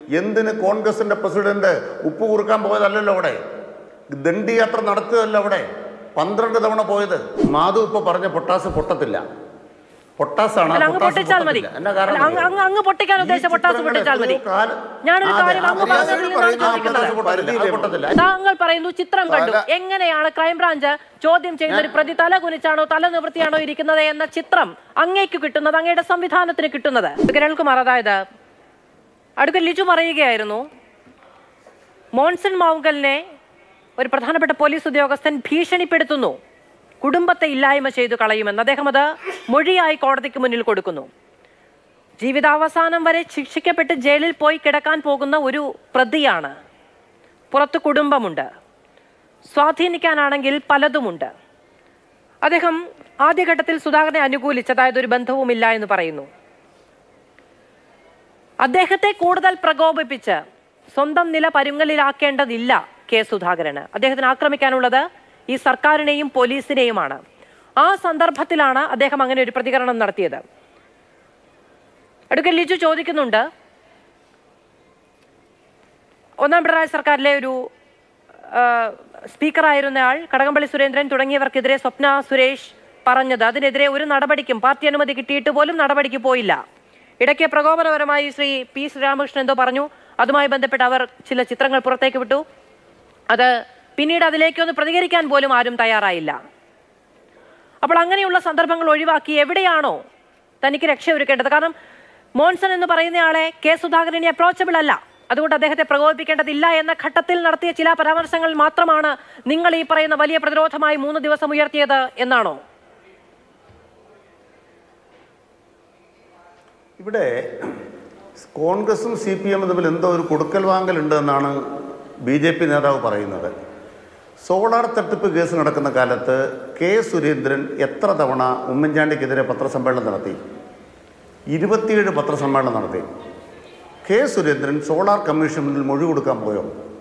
എന്തിന് കോൺഗ്രസിന്റെ പ്രസിഡന്റ് ഉപ്പ് കുറുക്കാൻ പോയതല്ലല്ലോ അവിടെ ദണ്ഡി യാത്ര നടത്തിയതല്ല അവിടെ പന്ത്രണ്ട് തവണ പോയത് മാധു ഇപ്പൊ പറഞ്ഞ പൊട്ടാസ് പൊട്ടത്തില്ല പൊട്ടാസാണ് അല്ല, അങ്ങ് പൊട്ടാസ് പൊട്ടിച്ചാൽ മതി പൊട്ടത്തില്ല. എന്നാ കാരണം അല്ല, അങ്ങ് അങ്ങ് അങ്ങ് പൊട്ടിക്കാൻ ഈ ഉദ്ദേശിച്ച പൊട്ടാസ് ചിത്രങ്ങൾ പൊട്ടിച്ചാൽ മതി എത്രയോ കാലം- ഞാനൊരു അതെ, കാര്യം അങ്ങ് അതെ, പറഞ്ഞതിൽ അതെ, നിന്നാണ് ആ, ചോദിക്കുന്നത് പൊട്ടാസ് പൊട്ടത്തില്ല, അത് പൊട്ടത്തില്ല. താങ്കൾ പറയുന്നു ചിത്രം കണ്ടു പല- എങ്ങനെയാണ് ക്രൈംബ്രാഞ്ച് ചോദ്യം ചെയ്യുന്ന ഒരു പ്രതി തല കുനിച്ചാണോ തല നിവൃത്തിയാണോ ഇരിക്കുന്നത് എന്ന ചിത്രം അങ്ങേക്ക് കിട്ടുന്നത് അങ്ങയുടെ സംവിധാനത്തിന് കിട്ടുന്നത് കിരൺകുമാർ അതായത് അടുക്കൽ ലിജു പറയുകയായിരുന്നു മോൺസൺ മാവുങ്കലിനെ ഒരു പ്രധാനപ്പെട്ട പോലീസ് ഉദ്യോഗസ്ഥൻ ഭീഷണിപ്പെടുത്തുന്നു കുടുംബത്തെ ഇല്ലായ്മ ചെയ്തു കളയുമെന്ന് അദ്ദേഹം അത് മൊഴിയായി കോടതിക്ക് മുന്നിൽ കൊടുക്കുന്നു ജീവിതാവസാനം വരെ ശിക്ഷിക്കപ്പെട്ട് ജയിലിൽ പോയി കിടക്കാൻ പോകുന്ന ഒരു പ്രതിയാണ് പുറത്ത് കുടുംബമുണ്ട് സ്വാധീനിക്കാനാണെങ്കിൽ പലതുമുണ്ട് അദ്ദേഹം ആദ്യഘട്ടത്തിൽ സുധാകരനെ അനുകൂലിച്ച് അതായത് ഒരു ബന്ധവുമില്ല എന്ന് പറയുന്നു അദ്ദേഹത്തെ കൂടുതൽ പ്രകോപിപ്പിച്ച് സ്വന്തം നില പരുങ്ങലിലാക്കേണ്ടതില്ല കെ സുധാകരന് അദ്ദേഹത്തിന് ആക്രമിക്കാനുള്ളത് ഈ സർക്കാരിനെയും പോലീസിനെയുമാണ് ആ സന്ദർഭത്തിലാണ് അദ്ദേഹം അങ്ങനെ ഒരു പ്രതികരണം നടത്തിയത് അടുക്കൽ ലിജു ചോദിക്കുന്നുണ്ട് ഒന്നാം പിണറായി സർക്കാരിലെ ഒരു ആ, സ്പീക്കറായിരുന്നയാൾ കടകംപള്ളി സുരേന്ദ്രൻ തുടങ്ങിയവർക്കെതിരെ സ്വപ്ന സുരേഷ് പറഞ്ഞത് അതിനെതിരെ ഒരു നടപടിക്കും പാർട്ടി അനുമതി കിട്ടിയിട്ട് പോലും നടപടിക്ക് പോയില്ല ഇടയ്ക്ക് പ്രകോപനപരമായി ശ്രീ പി ശ്രീരാമകൃഷ്ണൻ എന്തോ പറഞ്ഞു അതുമായി ബന്ധപ്പെട്ട് അവർ ചില ചിത്രങ്ങൾ പുറത്തേക്ക് വിട്ടു അത് പിന്നീട് അതിലേക്കൊന്ന് പ്രതികരിക്കാൻ പോലും ആരും തയ്യാറായില്ല അപ്പോൾ അങ്ങനെയുള്ള സന്ദർഭങ്ങൾ ഒഴിവാക്കി എവിടെയാണോ തനിക്ക് രക്ഷയൊരുക്കേണ്ടത് കാരണം മോൺസൺ എന്ന് പറയുന്നയാളെ കെ സുധാകരൻ ഇനി അപ്രോച്ചബിൾ അല്ല അതുകൊണ്ട് അദ്ദേഹത്തെ പ്രകോപിപ്പിക്കേണ്ടതില്ല എന്ന ഘട്ടത്തിൽ നടത്തിയ ചില പരാമർശങ്ങൾ മാത്രമാണ് നിങ്ങൾ ഈ പറയുന്ന വലിയ പ്രതിരോധമായി മൂന്ന് ദിവസം ഉയർത്തിയത് എന്നാണോ ഇവിടെ കോൺഗ്രസും സി പി എമ്മും തമ്മിൽ എന്തോ ഒരു കൊടുക്കൽ വാങ്ങലുണ്ട് എന്നാണ് ബി ജെ പി നേതാവ് പറയുന്നത് സോളാർ തട്ടിപ്പ് കേസ് നടക്കുന്ന കാലത്ത് കെ സുരേന്ദ്രൻ എത്ര തവണ ഉമ്മൻചാണ്ടിക്കെതിരെ പത്രസമ്മേളനം നടത്തി ഇരുപത്തിയേഴ് പത്രസമ്മേളനം നടത്തി കെ സുരേന്ദ്രൻ സോളാർ കമ്മീഷൻ മുന്നിൽ മൊഴി കൊടുക്കാൻ പോയോ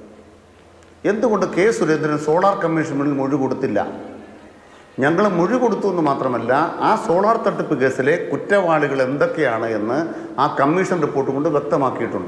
എന്തുകൊണ്ട് കെ സുരേന്ദ്രൻ സോളാർ കമ്മീഷൻ മുന്നിൽ മൊഴി കൊടുത്തില്ല ഞങ്ങൾ മൊഴി കൊടുത്തു എന്ന് മാത്രമല്ല ആ സോളാർ തട്ടിപ്പ് കേസിലെ കുറ്റവാളികൾ എന്തൊക്കെയാണ് എന്ന് ആ കമ്മീഷൻ റിപ്പോർട്ട് കൊണ്ട് വ്യക്തമാക്കിയിട്ടുണ്ട്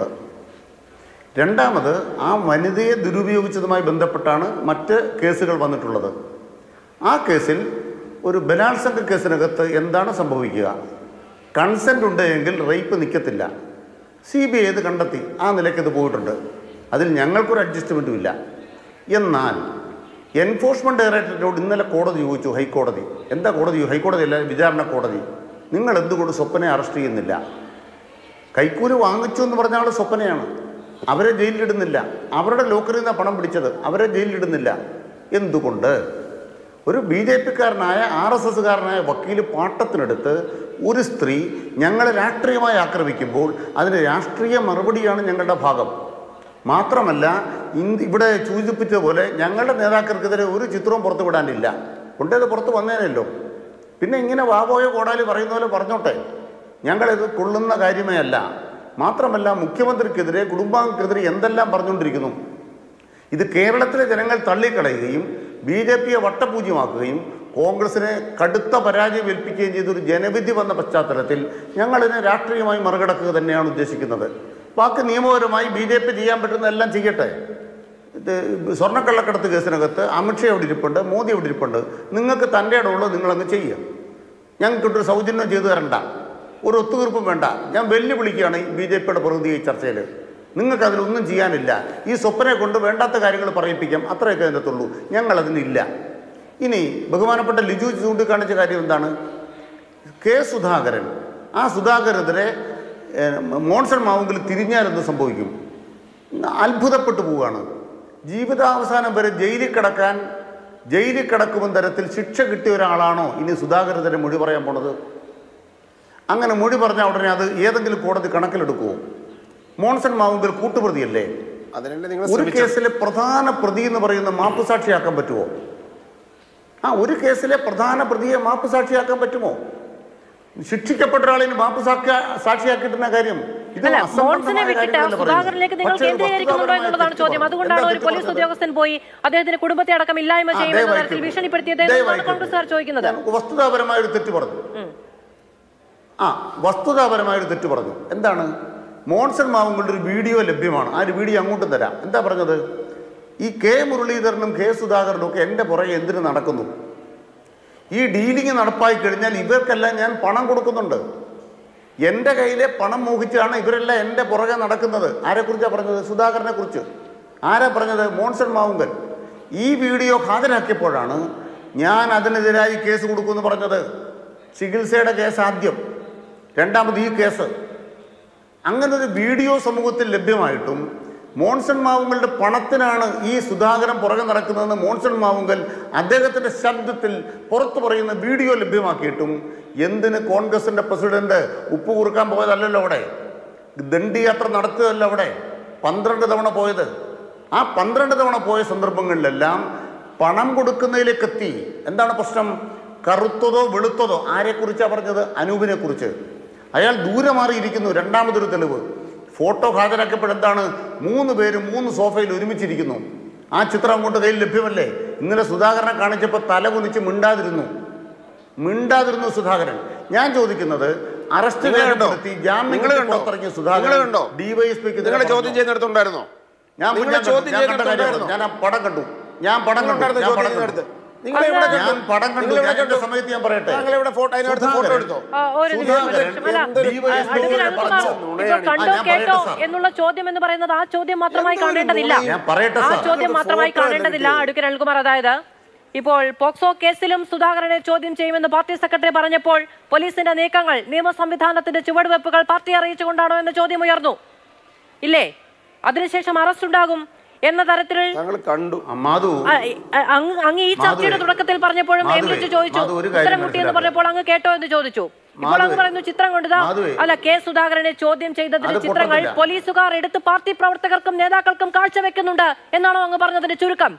രണ്ടാമത് ആ വനിതയെ ദുരുപയോഗിച്ചതുമായി ബന്ധപ്പെട്ടാണ് മറ്റ് കേസുകൾ വന്നിട്ടുള്ളത് ആ കേസിൽ ഒരു ബലാത്സംഗ കേസിനകത്ത് എന്താണ് സംഭവിക്കുക കൺസെൻ്റ് ഉണ്ട് എങ്കിൽ റേപ്പ് നിൽക്കത്തില്ല സി ബി ഐ ഇത് കണ്ടെത്തി ആ നിലയ്ക്ക് ഇത് പോയിട്ടുണ്ട് അതിൽ ഞങ്ങൾക്കൊരു അഡ്ജസ്റ്റ്മെൻറ്റും ഇല്ല എന്നാൽ എൻഫോഴ്സ്മെൻറ്റ് ഡയറക്ടറേറ്റോട് ഇന്നലെ കോടതി ചോദിച്ചു ഹൈക്കോടതി എന്താ കോടതി ഹൈക്കോടതി അല്ല വിചാരണ കോടതി നിങ്ങൾ എന്തുകൊണ്ട് സ്വപ്നയെ അറസ്റ്റ് ചെയ്യുന്നില്ല കൈക്കൂലി വാങ്ങിച്ചു എന്ന് പറഞ്ഞ ആൾ സ്വപ്നയാണ് അവരെ ജയിലിലിടുന്നില്ല അവരുടെ ലോക്കറിൽ നിന്നാണ് പണം പിടിച്ചത് അവരെ ജയിലിലിടുന്നില്ല എന്തുകൊണ്ട് ഒരു ബി ജെ പിക്കാരനായ ആർ എസ് എസ്സുകാരനായ വക്കീൽ പാട്ടത്തിനെടുത്ത് ഒരു സ്ത്രീ ഞങ്ങളെ രാഷ്ട്രീയമായി ആക്രമിക്കുമ്പോൾ അതിന് രാഷ്ട്രീയ മറുപടിയാണ് ഞങ്ങളുടെ ഭാഗം മാത്രമല്ല ഇന്ന് ഇവിടെ സൂചിപ്പിച്ച പോലെ ഞങ്ങളുടെ നേതാക്കൾക്കെതിരെ ഒരു ചിത്രവും പുറത്തു വിടാനില്ല കൊണ്ടത് പുറത്ത് വന്നേനല്ലോ പിന്നെ ഇങ്ങനെ വാപോയോ കോടാലി പറയുന്ന പോലെ പറഞ്ഞോട്ടെ ഞങ്ങളിത് കൊള്ളുന്ന കാര്യമേ അല്ല മാത്രമല്ല മുഖ്യമന്ത്രിക്കെതിരെ കുടുംബാംഗക്കെതിരെ എന്തെല്ലാം പറഞ്ഞുകൊണ്ടിരിക്കുന്നു ഇത് കേരളത്തിലെ ജനങ്ങൾ തള്ളിക്കളയുകയും ബി ജെ പിയെ വട്ടപൂജ്യമാക്കുകയും കോൺഗ്രസിനെ കടുത്ത പരാജയം ഏൽപ്പിക്കുകയും ചെയ്ത ഒരു ജനവിധി വന്ന പശ്ചാത്തലത്തിൽ ഞങ്ങളിതിനെ രാഷ്ട്രീയമായി മറികടക്കുക തന്നെയാണ് ഉദ്ദേശിക്കുന്നത് ബാക്കി നിയമപരമായി ബി ജെ പി ചെയ്യാൻ പറ്റുന്നതെല്ലാം ചെയ്യട്ടെ ഇത് സ്വർണ്ണക്കള്ളക്കടത്ത് കേസിനകത്ത് അമിത്ഷാ അവിടെ ഇരിപ്പുണ്ട് മോദി അവിടെ ഇരിപ്പുണ്ട് നിങ്ങൾക്ക് തൻ്റെ ഇടമുള്ളത് നിങ്ങളങ്ങ് ചെയ്യുക ഞങ്ങൾക്കിട്ടൊരു സൗജന്യം ചെയ്തു തരണ്ട ഒരു ഒത്തുതീർപ്പും വേണ്ട ഞാൻ വെല്ലുവിളിക്കുകയാണ് ഈ ബി ജെ പിയുടെ പ്രതിനിധി ഈ ചർച്ചയിൽ നിങ്ങൾക്ക് അതിലൊന്നും ചെയ്യാനില്ല ഈ സ്വപ്നയെ കൊണ്ട് വേണ്ടാത്ത കാര്യങ്ങൾ പറയിപ്പിക്കാം അത്രയൊക്കെ അതിനകത്തുള്ളൂ ഞങ്ങളതിനില്ല ഇനി ബഹുമാനപ്പെട്ട ലിജു ചൂണ്ടിക്കാണിച്ച കാര്യം എന്താണ് കെ സുധാകരൻ ആ സുധാകരനെതിരെ ഏഹ്, മോൺസൺ മാവുങ്കിൽ തിരിഞ്ഞാൽ സംഭവിക്കും അത്ഭുതപ്പെട്ടു പോവുകയാണ് ജീവിതാവസാനം വരെ ജയിലിൽ കിടക്കാൻ ജയിലിൽ കിടക്കുമെന്ന തരത്തിൽ ശിക്ഷ കിട്ടിയ ഒരാളാണോ ഇനി സുധാകരനെതിരെ മൊഴി പറയാൻ പോണത് അങ്ങനെ മൊഴി പറഞ്ഞാൽ ഉടനെ അത് ഏതെങ്കിലും കോടതി കണക്കിലെടുക്കുമോ മോൺസൺ മാവുങ്കൽ കൂട്ടുപ്രതിയല്ലേ അതിനല്ലേ നിങ്ങൾ ഒരു ശ്രമിച്ചത് കേസിലെ പ്രധാന പ്രതി എന്ന് പറയുന്ന മാപ്പ് സാക്ഷിയാക്കാൻ പറ്റുമോ ആ ഒരു കേസിലെ പ്രധാന പ്രതിയെ മാപ്പ് സാക്ഷിയാക്കാൻ പറ്റുമോ ശിക്ഷിക്കപ്പെട്ട ഒരാളിന് മാപ്പ് സാക്ഷ്യ സാക്ഷിയാക്കിയിട്ടുന്ന കാര്യം ഇത് അല്ല അസംബന്ധമായ മോൺസനെ വിട്ടിട്ട് കാര്യങ്ങളല്ല പറയുന്നത്. സുധാകരനിലേക്ക് നിങ്ങൾ പക്ഷേ ഇത് കേന്ദ്രീകരിക്കുന്നുണ്ടോ വസ്തുതാപരമായ എന്നുള്ളതാണ് തെറ്റ് ചോദ്യം പറഞ്ഞു. അതുകൊണ്ടാണ് എന്താ ഒരു തെറ്റ് പോലീസ് പറഞ്ഞത്? ഉദ്യോഗസ്ഥൻ പോയി അദ്ദേഹത്തിന്റെ കുടുംബത്തെ അടക്കം ഇല്ലായ്മ ആ, ചെയ്യുമെന്ന ദയവായി തരത്തിൽ കേൾക്കൂ. ഭീഷണിപ്പെടുത്തിയത് ദയവായി എന്നാണ് കേൾക്കൂ. കോൺഗ്രസ്സുകാർ ചോദിക്കുന്നത് ഞാൻ വസ്തുതാപരമായ ഒരു തെറ്റ് പറഞ്ഞു ആ വസ്തുതാപരമായ ഒരു തെറ്റ് പറഞ്ഞു എന്താണ് മോൺസൺ മാവുങ്ങളുടെ ഒരു വീഡിയോ ലഭ്യമാണ് ആ ഒരു വീഡിയോ അങ്ങോട്ടും തരാം എന്താ പറഞ്ഞത് ഈ കെ മുരളീധരനും കെ സുധാകരനും ഒക്കെ എൻ്റെ പുറകെ എന്തിനു നടക്കുന്നു ഈ ഡീലിംഗ് നടപ്പായി കഴിഞ്ഞാൽ ഇവർക്കെല്ലാം ഞാൻ പണം കൊടുക്കുന്നുണ്ട് എൻ്റെ കയ്യിലെ പണം മോഹിച്ചാണ് ഇവരെല്ലാം എൻ്റെ പുറകെ നടക്കുന്നത് ആരെക്കുറിച്ചാണ് പറഞ്ഞത് സുധാകരനെ കുറിച്ച് ആരാ പറഞ്ഞത് മോൺസൺ മാവുങ്കൽ ഈ വീഡിയോ ഹാജരാക്കിയപ്പോഴാണ് ഞാൻ അതിനെതിരായി കേസ് കൊടുക്കുമെന്ന് പറഞ്ഞത് ചികിത്സയുടെ കേസ് ആദ്യം രണ്ടാമത് ഈ കേസ് അങ്ങനെ ഒരു വീഡിയോ സമൂഹത്തിൽ ലഭ്യമായിട്ടും മോൺസൺ മാവുങ്കലിന്റെ പണത്തിനാണ് ഈ സുധാകരൻ പുറകെ നടക്കുന്നതെന്ന് മോൺസൺ മാവുങ്കൽ അദ്ദേഹത്തിന്റെ ശബ്ദത്തിൽ പുറത്തു പറയുന്ന വീഡിയോ ലഭ്യമാക്കിയിട്ടും എന്തിന് കോൺഗ്രസിന്റെ പ്രസിഡന്റ് ഉപ്പ് കുറുക്കാൻ പോയതല്ലല്ലോ അവിടെ ദണ്ഡിയാത്ര നടത്തിയതല്ല അവിടെ പന്ത്രണ്ട് തവണ പോയത് ആ പന്ത്രണ്ട് തവണ പോയ സന്ദർഭങ്ങളിലെല്ലാം പണം കൊടുക്കുന്നതിലേക്ക് എത്തി എന്താണ് പ്രശ്നം കറുത്തതോ വെളുത്തതോ ആരെക്കുറിച്ചാണ് പറഞ്ഞത് അനൂപിനെ കുറിച്ച് അയാൾ ദൂരെ മാറിയിരിക്കുന്നു രണ്ടാമതൊരു തെളിവ് ഫോട്ടോ ഹാജരാക്കിയപ്പോൾ എന്താണ് മൂന്ന് പേരും മൂന്ന് സോഫയിൽ ഒരുമിച്ചിരിക്കുന്നു ആ ചിത്രം അങ്ങോട്ട് കയ്യിൽ ലഭ്യമല്ലേ ഇന്നലെ സുധാകരനെ കാണിച്ചപ്പോൾ തല കുനിച്ച് മിണ്ടാതിരുന്നു മിണ്ടാതിരുന്നു സുധാകരൻ ഞാൻ ചോദിക്കുന്നത് അറസ്റ്റ് നിങ്ങൾ കണ്ടോ? രേഖപ്പെടുത്തി ജാമ്യം നിങ്ങൾ കിട്ടി കണ്ടോ? പുറത്തിറങ്ങിയ നിങ്ങൾ സുധാകരൻ കണ്ടോ? ഡിവൈഎസ്പിക്ക് നിങ്ങളെ ചോദ്യം ചെയ്യുന്നിടത്തുണ്ടായിരുന്നോ ഞാൻ നിങ്ങൾ ഞാൻ കണ്ടു. ചോദ്യം ഞാൻ കണ്ട ചെയ്യുന്നിടത്തുണ്ടായിരുന്നോ? കാര്യമാണ്. ഞാൻ ആ പടം കണ്ടു ഞാൻ പടം കണ്ടു നിങ്ങളുണ്ടായിരുന്നോ ഞാൻ ചോദ്യം പടം ചെയ്യുന്നിടത്ത് കണ്ടു നിങ്ങൾ എവിടെ അല്ല, കണ്ടു? ഞാൻ പടം കണ്ടു. നിങ്ങൾ എവിടെ ഞാൻ എന്റെ കണ്ടു? സമയത്ത് ഞാൻ പറയട്ടെ. താങ്കൾ എവിടെ ഫോട്ടോ അതിനകത്ത് ഫോട്ടോ സുധാകരൻ. എടുത്തോ ആ, ഒരു നിമിഷം, ഒരു സുധാകരൻ നിമിഷം. അല്ല, എന്തൊരു DYSP അടുക്കൽ യുടെ അനിൽകുമാർ, പടം. ഇപ്പൊ നുണയാണ്. കണ്ടോ ആ, ഞാൻ കേട്ടോ പറയട്ടെ, സാർ. എന്നുള്ള ചോദ്യം എന്ന് പറയുന്നത് ആ ചോദ്യം മാത്രമായി എന്തൊരു കാണേണ്ടതില്ല നുണയാണ്. ഞാൻ പറയട്ടെ, ആ സാർ. ചോദ്യം അത് മാത്രമായി ഫോട്ടോ കാണേണ്ടതില്ല എടുത്തിട്ട്. അടുക്കൽ അനിൽകുമാർ അതായത് ഇപ്പോൾ പോക്സോ കേസിലും സുധാകരനെ ചോദ്യം ചെയ്യുമെന്ന് പാർട്ടി സെക്രട്ടറി പറഞ്ഞപ്പോൾ പോലീസിന്റെ നീക്കങ്ങൾ നിയമ സംവിധാനത്തിന്റെ ചുവടുവെപ്പുകൾ പാർട്ടി അറിയിച്ചുകൊണ്ടാണോ എന്ന ചോദ്യം ഉയർന്നു ഇല്ലേ അതിനുശേഷം അറസ്റ്റ് ഉണ്ടാകും എന്ന തരത്തിൽ താങ്കൾ കണ്ടു ആ, മാധു ആ, ഈ, ആ, അങ്ങ് അങ്ങ് ഈ ചർച്ചയുടെ മാധവേ, തുടക്കത്തിൽ പറഞ്ഞപ്പോഴും എം മാധവേ, വിളിച്ച് ചോദിച്ചു മാധവ് ഒരു കാര്യം ഉത്തരം മുട്ടി എന്ന് മനസ്സിലാക്കണം. പറഞ്ഞപ്പോൾ അങ്ങ് കേട്ടോ എന്ന് ചോദിച്ചു ഇപ്പോൾ അങ്ങ് മാധവേ, പറയുന്നു ചിത്രം കൊണ്ടുതാ മാധവേ. അല്ല കെ സുധാകരനെ ചോദ്യം ചെയ്തതിന്റെ അത് ചിത്രങ്ങൾ പൊട്ടത്തില്ല. പോലീസുകാർ എടുത്ത് പാർട്ടി പ്രവർത്തകർക്കും നേതാക്കൾക്കും കാഴ്ചവെക്കുന്നുണ്ട് എന്നാണോ അങ്ങ് പറഞ്ഞതിന്റെ ചുരുക്കം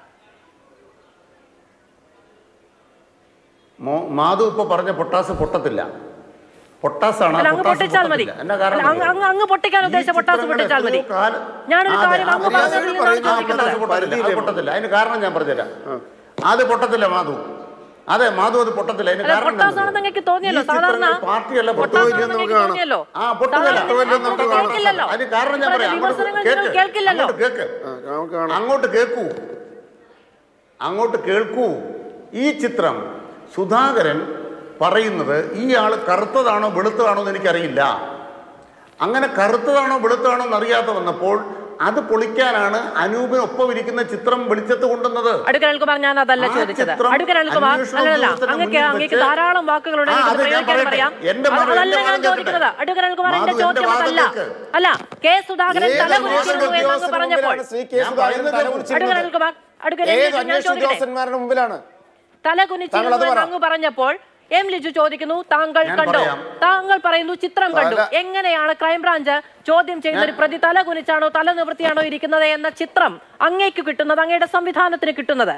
മോ- മാധു ഇപ്പൊ പറഞ്ഞ പൊട്ടാസ് പൊട്ടത്തില്ല പൊട്ടാസാണ് അല്ല അങ്ങ് പൊട്ടാസ് പൊട്ടിച്ചാൽ മതി പൊട്ടത്തില്ല. എന്നാ അല്ല, കാരണം അങ്ങ് അങ്ങ് അങ്ങ് പൊട്ടിക്കാൻ ഈ ഉദ്ദേശിച്ച പൊട്ടാസ് ചിത്രങ്ങൾ പൊട്ടിച്ചാൽ മതി എത്രയോ കാലം- ഞാനൊരു അതെ, കാര്യം അങ്ങ് അതെ, പറഞ്ഞതിൽ അതെ, നിന്നാണ് ആ, ചോദിക്കുന്നത് പൊട്ടാസ് പൊട്ടത്തില്ല. അത് പൊട്ടത്തില്ല അതിന് കാരണം ഞാൻ പറഞ്ഞുതരാം അത് പൊട്ടത്തില്ല മാധു അതെ മാധു അത് പൊട്ടത്തില്ല അതിന് അല്ല, കാരണം പൊട്ടാസാണെന്ന് എന്താ? നിങ്ങൾക്ക് തോന്നിയല്ലോ ഈ സാധാരണ ചിത്രങ്ങൾ പാർട്ടിയല്ല പൊട്ടാസാണെന്ന് പൊട്ടുകയില്ലെന്ന് നിങ്ങൾക്ക് നമുക്ക് തോന്നിയല്ലോ ആ പൊട്ടില്ല സാധാരണ പൊട്ടുകയില്ലെന്ന് അങ്ങോട്ട് നമുക്ക് കാണാം. കേൾക്കില്ലല്ലോ അതിന് കാരണം ഞാൻ പറയാം അങ്ങോട്ട് വിമർശനങ്ങൾ കേൾക്ക്. നിങ്ങൾ കേൾക്കില്ലല്ലോ അങ്ങോട്ട് കേൾക്ക് ആ, നമുക്ക് കാണാം അങ്ങോട്ട് കേൾക്കൂ അങ്ങോട്ട് കേൾക്കൂ ഈ ചിത്രം സുധാകരൻ പറയുന്നത് ഈ ആൾ കറുത്തതാണോ വെളുത്തതാണോ എന്ന് എനിക്കറിയില്ല അങ്ങനെ കറുത്തതാണോ വെളുത്തതാണോ എന്നറിയാതെ വന്നപ്പോൾ അത് പൊളിക്കാനാണ് അനൂപിനൊപ്പം ഇരിക്കുന്ന ചിത്രം വെളിച്ചത്ത് കൊണ്ടുവന്നത് അടുക്കൽ അനിൽകുമാർ ഞാൻ അതല്ല ആ ചോദിച്ചത് ചിത്രം അടുക്കൽ അനിൽകുമാർ അന്വേഷണ അല്ലല്ല ഉദ്യോഗസ്ഥരുടെ അങ്ങക്ക് മുന്നിൽ അങ്ങക്ക് വെച്ച് ധാരാളം വാക്കുകളുണ്ട് ആ, എനിക്ക് അത് ഞാൻ പ്രയോഗിക്കാൻ പറയട്ടെ. പറയാം എന്റെ അത് മറുപടി, അതല്ല എന്റെ ഞാൻ വാദം ചോദിക്കുന്നത് കേൾക്കട്ടെ. അടുക്കൽ അനിൽകുമാർ എന്റെ മാധു, എന്റെ ചോദ്യം വാദം അതല്ല കേൾക്ക്. അല്ല കെ സുധാകരൻ ഏത് തല അന്വേഷണ കുനിച്ചിരുന്നു എന്നങ്ങ് ഉദ്യോഗസ്ഥരുടെ പറഞ്ഞപ്പോൾ മുമ്പിലാണ് ശ്രീ കെ ഞാൻ സുധാകരൻ പറയുന്നത് തല കേൾക്കൂ. അടുക്കൽ കുനിച്ചിരുന്നത്? അനിൽകുമാർ അടുക്കൽ ഏത് ഞാൻ അന്വേഷണ ചോദിക്കട്ടെ ഉദ്യോഗസ്ഥന്മാരുടെ മുമ്പിലാണ് തല കുനിച്ചിരുന്നു താങ്കൾ അത് പറ. എന്നങ്ങ് പറഞ്ഞപ്പോൾ എം ലിജു ചോദിക്കുന്നു താങ്കൾ ഞാൻ കണ്ടോ പറയാം. താങ്കൾ പറയുന്നു ചിത്രം കണ്ടു തല- എങ്ങനെയാണ് ക്രൈംബ്രാഞ്ച് ചോദ്യം ചെയ്യുന്ന ഒരു പ്രതി തല കുനിച്ചാണോ തല നിവൃത്തിയാണോ ഇരിക്കുന്നത് എന്ന ചിത്രം അങ്ങേക്ക് കിട്ടുന്നത് അങ്ങയുടെ സംവിധാനത്തിന് കിട്ടുന്നത്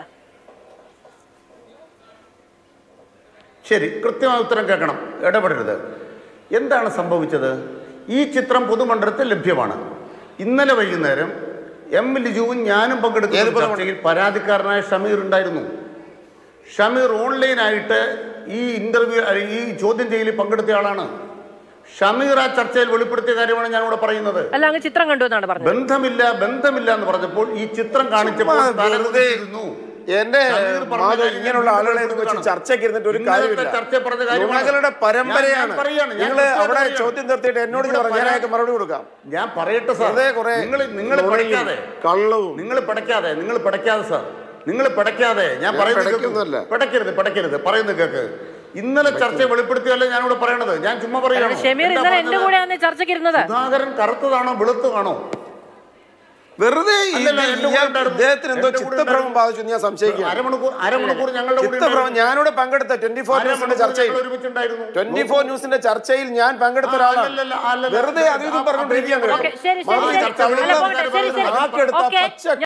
ശരി കൃത്യമായ ഉത്തരം കേൾക്കണം ഇടപെടരുത് എന്താണ് സംഭവിച്ചത് ഈ ചിത്രം പൊതുമണ്ഡലത്തിൽ ലഭ്യമാണ് ഇന്നലെ വൈകുന്നേരം എം ലിജുവും ഞാനും പങ്കെടുക്കുന്ന ഏത് ഒരു ചർച്ചയിൽ പരാതിക്കാരനായ ഷമീർ ഉണ്ടായിരുന്നു ഷമീർ ഓൺലൈനായിട്ട് ഈ ഇന്റർവ്യൂ ഈ ചോദ്യം ചെയ്യലിൽ പങ്കെടുത്ത ആളാണ് ഷമീർ ആ ചർച്ചയിൽ വെളിപ്പെടുത്തിയ കാര്യമാണ് ഞാൻ ഇവിടെ പറയുന്നത് അല്ല അങ്ങ് ചിത്രം കണ്ടു എന്നാണ് പറഞ്ഞത് ബന്ധമില്ല ബന്ധമില്ല എന്ന് പറഞ്ഞപ്പോൾ ഈ ചിത്രം കാണിച്ചപ്പോൾ ചുമ്മാ വെറുതെ തലകുനിച്ചിരുന്നു. എന്റെ ഷമീർ പറഞ്ഞ മാധവ് കാര്യം ഇങ്ങനെയുള്ള ഞാൻ ആളുകളെ വീണ്ടും വെച്ച് കാണാം. ചർച്ചയ്ക്ക് ഇരുന്നിട്ട് ഒരു ഇന്നലത്തെ കാര്യമില്ല ചർച്ചയിൽ പറഞ്ഞ കാര്യമാണ്. നുണകളുടെ പരമ്പരയാണ് ഞാൻ- ഞാൻ പറയാണ്, ഞാൻ നിങ്ങൾ കൃത്യമായിട്ട് അവിടെ പറയാണ്. ചോദ്യം നിർത്തിയിട്ട് എന്നോട് ഇവിടെ പറഞ്ഞു ഞാൻ പരാ- അയാൾക്ക് മറുപടി കൊടുക്കാം ഞാൻ പറയട്ടെ സാർ വെറുതെ കുറെ നിങ്ങൾ നിങ്ങൾ നുണയും പഠിക്കാതെ കള്ളവും നിങ്ങൾ പിടയ്ക്കാതെ നിങ്ങൾ പിടയ്ക്കാതെ സാർ നിങ്ങൾ പിടയ്ക്കാതെ ഞാൻ ഞാൻ പറയുന്നത് കേൾക്കൂ. പിടയ്ക്കുന്നതല്ല. പിടയ്ക്കരുത് പിടയ്ക്കരുത് പറയുന്നത് കേക്ക് ഇന്നലെ ചർച്ച വെളിപ്പെടുത്തിയല്ലേ ഞാനിവിടെ പറയണത് ഞാൻ ചുമ്മാ പറയാണ് ഷമീർ എന്താ ഇന്നലെ എന്റെ പറഞ്ഞത്? കൂടെയാണ് ചർച്ചയ്ക്ക് ഇരുന്നത് സുധാകരൻ കറുത്തതാണോ വെളുത്തതാണോ വെറുതെ ഈ- അല്ലല്ല, എന്റെ കൂടെ ഇയാൾ ഉണ്ടായിരുന്നു. ഇദ്ദേഹത്തിന് എന്തോ എന്റെ കൂടെ ചിത്തഭ്രമം ഉണ്ടായിരുന്നു. ബാധിച്ചു എന്ന് ഞാൻ സംശയിക്കുകയാണ് അരമണിക്കൂർ അരമണിക്കൂർ ഞങ്ങളുടെ കൂടെ ചിത്തഭ്രമം ഉണ്ടായിരുന്നു. ഞാനിവിടെ പങ്കെടുത്ത ട്വന്റി ഫോർ ന്യൂസിന്റെ അരമണിക്കൂർ ചർച്ചയിൽ ഞങ്ങൾ ഒരുമിച്ചുണ്ടായിരുന്നു. ട്വന്റി ഫോർ ന്യൂസിന്റെ ചർച്ചയിൽ ഞാൻ പങ്കെടുത്ത ആ, ഒരാളാണ് അല്ലല്ല, അല്ലല്ല. വെറുതെ അത് ഇതും ആ, പറഞ്ഞുകൊണ്ടിരിക്കുകയാണ് ആ, ഓക്കെ ശരി ശരി മാധവ് ശരി ചർച്ച അല്ല അവിടെ പോകട്ടെ ശരി ശരി നാക്കെടുത്ത ഓക്കെ പച്ച